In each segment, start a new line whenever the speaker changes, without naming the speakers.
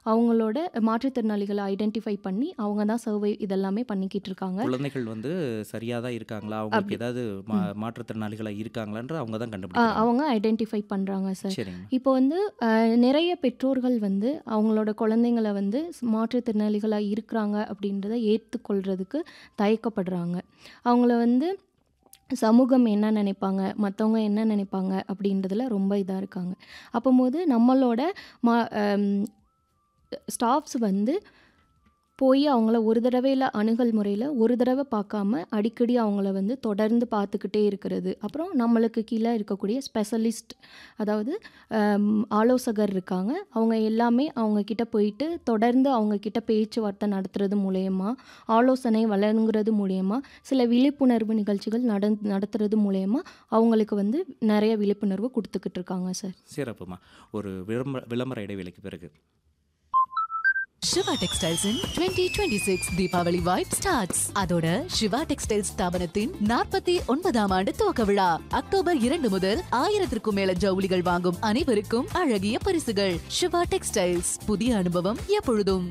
அவங்களோட மாற்றுத்திறனாளிகளை ஐடென்டிஃபை பண்ணி அவங்க தான் சர்வே இதெல்லாமே பண்ணிக்கிட்டு இருக்காங்க
குழந்தைகள் வந்து சரியாக தான் இருக்காங்களா அவங்களுக்கு
அப்படி
ஏதாவது மா
ம்.
மாற்றுத்திறனாளிகளாக இருக்காங்களான்ற அவங்க தான்
ஆ,
கண்டுபிடிக்கிறாங்க
அவங்க ஐடென்டிஃபை பண்ணுறாங்க சார்
சரிங்கம்மா
இப்போ வந்து அஹ், நிறைய பெற்றோர்கள் வந்து அவங்களோட குழந்தைங்களை வந்து ஸ்- மாற்றுத்திறனாளிகளாக இருக்கிறாங்க அப்படின்றத ஏற்றுக்கொள்கிறதுக்கு தயக்கப்படுறாங்க அவங்கள வந்து சமூகம் என்ன நினைப்பாங்க மற்றவங்க என்ன நினைப்பாங்க அப்படின்றதுல ரொம்ப இதாக இருக்காங்க அப்போது நம்மளோட மா ஸ்டாஃப்ஸ் வந்து போய் அவங்கள ஒரு தடவையில் அணுகல் முறையில் ஒரு தடவை பார்க்காம அடிக்கடி அவங்கள வந்து தொடர்ந்து பார்த்துக்கிட்டே இருக்கிறது அப்புறம் நம்மளுக்கு கீழே இருக்கக்கூடிய ஸ்பெஷலிஸ்ட் அதாவது ஆம், ஆலோசகர் இருக்காங்க அவங்க எல்லாமே அவங்க கிட்ட போயிட்டு தொடர்ந்து அவங்க கிட்ட பேச்சுவார்த்தை நடத்துறது மூலயமா ஆலோசனை வழங்குறது மூலயமா சில விழிப்புணர்வு நிகழ்ச்சிகள் நட நடத்துறது மூலயமா அவங்களுக்கு வந்து நிறைய விழிப்புணர்வு கொடுத்துக்கிட்டு இருக்காங்க சார்
சிறப்புமா ஒரு விளம்பர விளம்பர இடைவேளைக்கு பிறகு
Siva textiles in twenty twenty six Deepavali vibe starts அதோட சிவா டெக்ஸ்டைல்ஸ் ஸ்தாபனத்தின் நாற்பத்தி ஒன்பதாம் ஆண்டு துவக்க விழா அக்டோபர் இரண்டு முதல் ஆயிரத்திற்கும் மேல ஜவுளிகள் வாங்கும் அனைவருக்கும் அழகிய பரிசுகள் சிவா டெக்ஸ்டைல்ஸ் புதிய அனுபவம் எப்பொழுதும்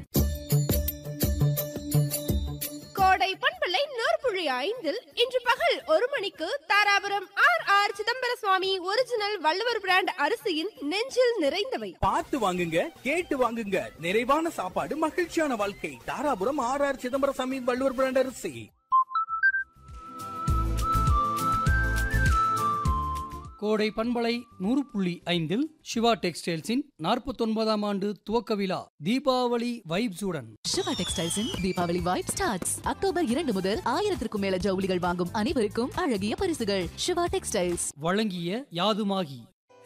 கோடை பண்பலை நூற்புழி ஐந்தில் இன்று பகல் ஒரு மணிக்கு Dharapuram R R Chidambara Swamy original Valluvar brand அரிசியின் நெஞ்சில் நிறைந்தவை
பார்த்து வாங்குங்க கேட்டு வாங்குங்க நிறைவான சாப்பாடு மகிழ்ச்சியான வாழ்க்கை Dharapuram R R Chidambaraswamy Valluvar brand அரிசி
கோடை பண்பலை நூறு புள்ளி ஐந்தில் சிவா டெக்ஸ்டைல்ஸின் நாற்பத்தொன்பதாம் ஆண்டு துவக்க விழா தீபாவளி வைப்ஸுடன்
சிவா டெக்ஸ்டைல்ஸின் தீபாவளி வைப் ஸ்டார்ட்ஸ் அக்டோபர் இரண்டு முதல் ஆயிரத்திற்கும் மேல ஜவுளிகள் வாங்கும் அனைவருக்கும் அழகிய பரிசுகள் சிவா டெக்ஸ்டைல்ஸ்
வழங்கிய யாதுமாகி